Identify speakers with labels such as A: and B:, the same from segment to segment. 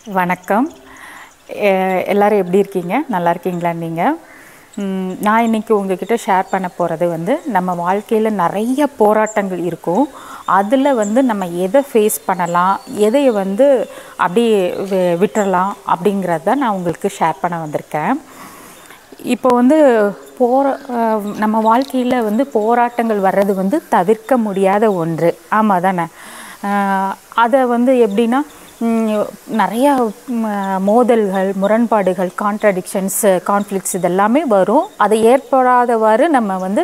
A: வணக்கம் எ- எல்லாரும் எப்படி இருக்கீங்க நல்லா இருக்கீங்களா நீங்கள் நான் இன்னைக்கு உங்ககிட்ட ஷேர் பண்ண போகிறது வந்து நம்ம வாழ்க்கையில் நிறைய போராட்டங்கள் இருக்கும் அதில் வந்து நம்ம எதை ஃபேஸ் பண்ணலாம் எதை வந்து அப்படியே வி- விட்டுறலாம் அப்படிங்கிறது தான் நான் உங்களுக்கு ஷேர் பண்ண வந்திருக்கேன் இப்போ வந்து போர அஹ் நம்ம வாழ்க்கையில் வந்து போராட்டங்கள் வர்றது வந்து தவிர்க்க முடியாத ஒன்று ஆமாம் தானே அஹ் அதை வந்து எப்படின்னா ம், நிறையா ம், மோதல்கள் முரண்பாடுகள் கான்ட்ரடிக்ஷன்ஸ் கான்ஃப்ளிக்ஸ் இதெல்லாமே வரும் அதை ஏற்படாதவாறு நம்ம வந்து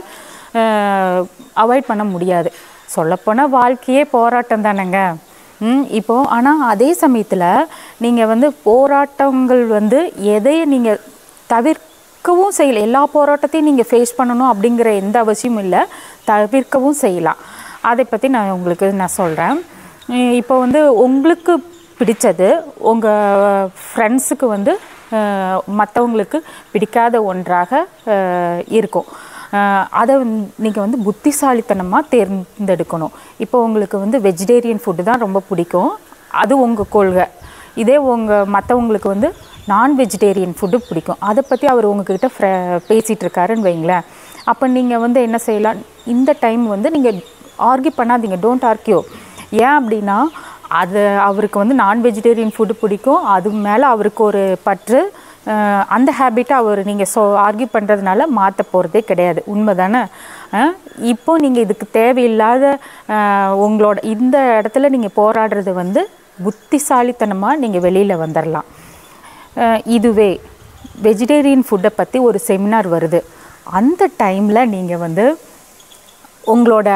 A: அவாய்ட் பண்ண முடியாது சொல்லப்போனால் வாழ்க்கையே போராட்டம் தானேங்க ம் இப்போ ஆனால் அதே சமயத்தில் நீங்கள் வந்து போராட்டங்கள் வந்து எதை நீங்கள் தவிர்க்கவும் செய்யலாம் எல்லா போராட்டத்தையும் நீங்கள் ஃபேஸ் பண்ணணும் அப்படிங்கிற எந்த அவசியமும் இல்லை தவிர்க்கவும் செய்யலாம் அதை பற்றி நான் உங்களுக்கு நான் சொல்கிறேன் இப்போ வந்து உங்களுக்கு பிடிச்சது உங்கள் ஃப்ரெண்ட்ஸுக்கு வந்து மற்றவங்களுக்கு பிடிக்காத ஒன்றாக அஹ், இருக்கும் அஹ், அதை நீங்கள் வந்து புத்திசாலித்தனமாக தேர்ந்தெடுக்கணும் இப்போ உங்களுக்கு வந்து வெஜிடேரியன் ஃபுட்டு தான் ரொம்ப பிடிக்கும் அது உங்கள் கொள்கை இதே உங்கள் மற்றவங்களுக்கு வந்து நான் வெஜிடேரியன் ஃபுட்டு பிடிக்கும் அதை பற்றி அவர் உங்ககிட்ட ஃப்ர பேசிகிட்டு இருக்காருன்னு வைங்களேன் அப்போ நீங்கள் வந்து என்ன செய்யலாம் இந்த டைம் வந்து நீங்கள் ஆர்கியூ பண்ணாதீங்க டோன்ட் ஆர்கியூ ஏன் அப்படின்னா அது அவருக்கு வந்து நான் வெஜிடேரியன் ஃபுட்டு பிடிக்கும் அது மேலே அவருக்கு ஒரு பற்று அஹ், அந்த ஹேபிட்டை அவர் நீங்கள் ஸோ ஆர்கியூ பண்ணுறதுனால மாற்ற போகிறதே கிடையாது உண்மை தானே இப்போ நீங்கள் இதுக்கு தேவையில்லாத அஹ், உங்களோட இந்த இடத்துல நீங்கள் போராடுறது வந்து புத்திசாலித்தனமாக நீங்கள் வெளியில் வந்துடலாம் அஹ், இதுவே வெஜிடேரியன் ஃபுட்டை பற்றி ஒரு செமினார் வருது அந்த டைமில் நீங்கள் வந்து உங்களோட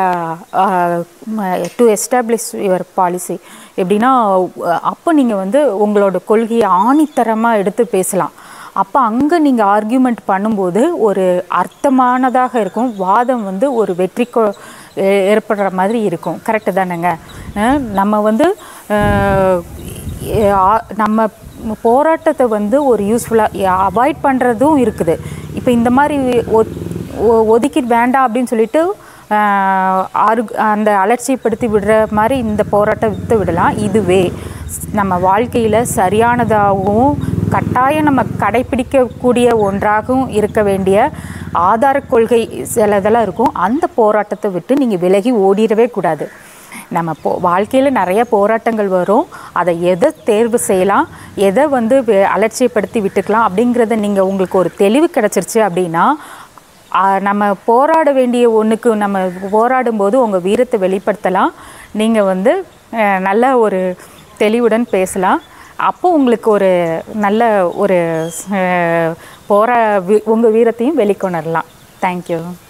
A: டு எஸ்டாப்ளிஷ் யுவர் பாலிசி எப்படின்னா அஹ், அப்போ நீங்கள் வந்து உங்களோட கொள்கையை ஆணித்தரமாக எடுத்து பேசலாம் அப்போ அங்கே நீங்கள் ஆர்கியூமெண்ட் பண்ணும்போது ஒரு அர்த்தமானதாக இருக்கும் வாதம் வந்து ஒரு வெற்றி கொ- ஏ- ஏற்படுற மாதிரி இருக்கும் கரெக்டு தானேங்க அஹ், நம்ம வந்து அஹ், ஏ- ஆ- நம்ம போராட்டத்தை வந்து ஒரு யூஸ்ஃபுல்லாக அவாய்ட் பண்ணுறதும் இருக்குது இப்போ இந்த மாதிரி ஒ- ஒ- ஒதுக்கி வேண்டாம் அப்படின்னு சொல்லிட்டு ஆஹ், ஆரு அந்த அலட்சியப்படுத்தி விடுற மாதிரி இந்த போராட்டத்தை விடலாம் இதுவே நம்ம வாழ்க்கையில் சரியானதாகவும் கட்டாயம் நம்ம கடைப்பிடிக்கக்கூடிய ஒன்றாகவும் இருக்க வேண்டிய ஆதார கொள்கை சிலதெல்லாம் இருக்கும் அந்த போராட்டத்தை விட்டு நீங்கள் விலகி ஓடிடவே கூடாது நம்ம போ வாழ்க்கையில் நிறைய போராட்டங்கள் வரும் அதை எதை தேர்வு செய்யலாம் எதை வந்து வே- அலட்சியப்படுத்தி விட்டுக்கலாம் அப்படிங்கிறத நீங்கள் உங்களுக்கு ஒரு தெளிவு கிடச்சிருச்சு அப்படின்னா ஆ, நம்ம போராட வேண்டிய ஒன்றுக்கு நம்ம போராடும்போது உங்கள் வீரத்தை வெளிப்படுத்தலாம் நீங்கள் வந்து அஹ், நல்ல ஒரு தெளிவுடன் பேசலாம் அப்போ உங்களுக்கு ஒரு நல்ல ஒரு அஹ், போரா உங்கள் வீரத்தையும் வெளிக்கொணரலாம் தேங்க்யூ